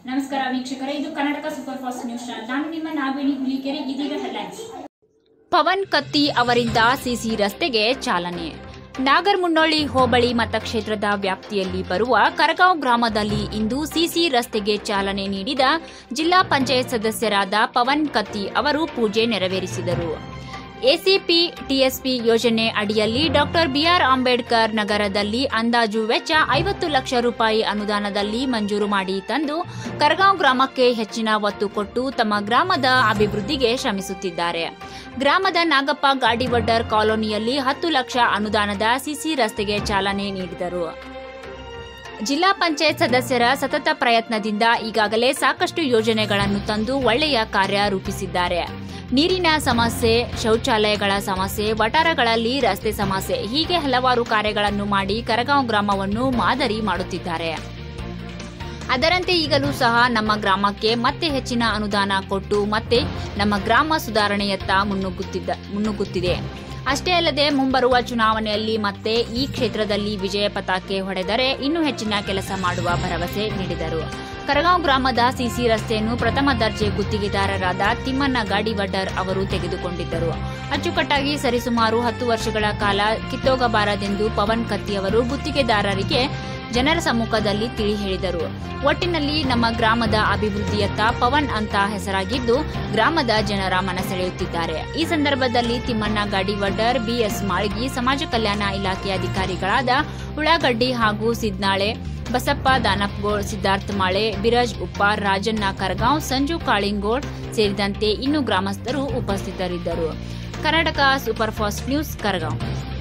ನಮಸ್ಕಾರ ವೀಕ್ಷಕರೇ ಇದು Karnataka super fast news channel ನಾನು ನಿಮ್ಮ ನಾಗವೇಣಿ ಹುಲಿಕೆರೆ ಇದೀಗ ಹೆಡ್ಲೈನ್ಸ್ ಪವನ್ ಕತ್ತಿ ಅವರಿಂದ ಸಿಸಿ ರಸ್ತೆಗೆ ಚಾಲನೆ ನಾಗರಮುನ್ನೋಳಿ ಹೋಬಳಿ ಮತಕ್ಷೇತ್ರದ ವ್ಯಾಪ್ತಿಯಲ್ಲಿ ಬರುವ ಕರಗಾಂವ್ ಗ್ರಾಮದಲ್ಲಿ ಇಂದು ಸಿಸಿ ರಸ್ತೆಗೆ ಚಾಲನೆ ನೀಡಿದ ಜಿಲ್ಲಾ ಪಂಚಾಯತ್ ಸದಸ್ಯರಾದ ಪವನ್ ಕತ್ತಿ ಅವರು ಪೂಜೆ ನೆರವೇರಿಸಿದರು ಎಸಿಪಿ ಟಿಎಸ್ಪಿ ಯೋಜನೆ ಅಡಿಯಲ್ಲಿ ಡಾಕ್ಟರ್ ಬಿಆರ್ ಅಂಬೇಡ್ಕರ್ ನಗರದಲ್ಲಿ ಅಂದಾಜು ವೆಚ್ಚ ಐವತ್ತು ಲಕ್ಷ ರೂಪಾಯಿ ಅನುದಾನದಲ್ಲಿ ಮಂಜೂರು ಮಾಡಿ ತಂದು ಕರಗಾಂವ್ ಗ್ರಾಮಕ್ಕೆ ಹೆಚ್ಚಿನ ಒತ್ತು ಕೊಟ್ಟು ತಮ್ಮ ಗ್ರಾಮದ ಅಭಿವೃದ್ಧಿಗೆ ಶ್ರಮಿಸುತ್ತಿದ್ದಾರೆ ಗ್ರಾಮದ ನಾಗಪ್ಪ ಗಾಡಿವಡ್ಡರ್ ಕಾಲೋನಿಯಲ್ಲಿ ಹತ್ತು ಲಕ್ಷ ಅನುದಾನದ ಸಿಸಿ ರಸ್ತೆಗೆ ಚಾಲನೆ ನೀಡಿದರು ಜಿಲ್ಲಾ ಪಂಚಾಯತ್ ಸದಸ್ಯರ ಸತತ ಪ್ರಯತ್ನದಿಂದ ಈಗಾಗಲೇ ಸಾಕಷ್ಟು ಯೋಜನೆಗಳನ್ನು ತಂದು ಒಳ್ಳೆಯ ಕಾರ್ಯ ರೂಪಿಸಿದ್ದಾರೆ ನೀರಿನ ಸಮಸ್ಯೆ ಶೌಚಾಲಯಗಳ ಸಮಸ್ಯೆ ವಟಾರಗಳಲ್ಲಿ ರಸ್ತೆ ಸಮಸ್ಯೆ ಹೀಗೆ ಹಲವಾರು ಕಾರ್ಯಗಳನ್ನು ಮಾಡಿ ಕರಗಾಂವ್ ಗ್ರಾಮವನ್ನು ಮಾದರಿ ಮಾಡುತ್ತಿದ್ದಾರೆ ಅದರಂತೆ ಈಗಲೂ ಸಹ ನಮ್ಮ ಗ್ರಾಮಕ್ಕೆ ಮತ್ತೆ ಹೆಚ್ಚಿನ ಅನುದಾನ ಕೊಟ್ಟು ಮತ್ತೆ ನಮ್ಮ ಗ್ರಾಮ ಸುಧಾರಣೆಯತ್ತ ಮುನ್ನುಗ್ಗುತ್ತಿದ್ದ ಮುನ್ನುಗ್ಗುತ್ತಿದೆ ಅಷ್ಟೇ ಅಲ್ಲದೆ ಮುಂಬರುವ ಚುನಾವಣೆಯಲ್ಲಿ ಮತ್ತೆ ಈ ಕ್ಷೇತ್ರದಲ್ಲಿ ವಿಜಯ ಪತಾಕೆ ಹೊಡೆದರೆ ಇನ್ನೂ ಹೆಚ್ಚಿನ ಕೆಲಸ ಮಾಡುವ ಭರವಸೆ ನೀಡಿದರು ಕರಗಾಂವ್ ಗ್ರಾಮದ ಸಿಸಿ ರಸ್ತೆಯನ್ನು ಪ್ರಥಮ ದರ್ಜೆ ಗುತ್ತಿಗೆದಾರರಾದ ತಿಮ್ಮಣ್ಣ ಗಾಡಿವಡ್ಡರ್ ಅವರು ತೆಗೆದುಕೊಂಡಿದ್ದರು ಅಚ್ಚುಕಟ್ಟಾಗಿ ಸರಿಸುಮಾರು ಹತ್ತು ವರ್ಷಗಳ ಕಾಲ ಕಿತ್ತೋಗಬಾರದೆಂದು ಪವನ್ ಕತ್ತಿ ಅವರು ಗುತ್ತಿಗೆದಾರರಿಗೆ ಜನರ ಸಮ್ಮುಖದಲ್ಲಿ ತಿಳಿ ಹೇಳಿದರು ಒಟ್ಟಿನಲ್ಲಿ ನಮ್ಮ ಗ್ರಾಮದ ಅಭಿವೃದ್ಧಿಯತ್ತ ಪವನ್ ಅಂತ ಹೆಸರಾಗಿದ್ದು ಗ್ರಾಮದ ಜನರ ಮನಸೆಳೆಯುತ್ತಿದ್ದಾರೆ ಈ ಸಂದರ್ಭದಲ್ಲಿ ತಿಮ್ಮಣ್ಣ ಗಾಡಿವಡ್ಡರ್ ಬಿಎಸ್ ಮಾಳ್ಗಿ ಸಮಾಜ ಕಲ್ಯಾಣ ಇಲಾಖೆ ಅಧಿಕಾರಿಗಳಾದ ಉಳ್ಳಾಗಡ್ಡಿ ಹಾಗೂ ಸಿದ್ನಾಳೆ ಬಸಪ್ಪ ದಾನಪ್ಗೋಳ್ ಸಿದ್ಧಾರ್ಥ ಮಾಳೆ ಬಿರಾಜ್ ಉಪ್ಪಾರ್ ರಾಜಣ್ಣ ಕರಗಾಂವ್ ಸಂಜು ಕಾಳಿಂಗೋಳ್ ಸೇರಿದಂತೆ ಇನ್ನು ಗ್ರಾಮಸ್ಥರು ಉಪಸ್ಥಿತರಿದ್ದರು ಕರ್ನಾಟಕ ಸೂಪರ್ ಫಾಸ್ಟ್ ನ್ಯೂಸ್ ಕರಗಾಂವ್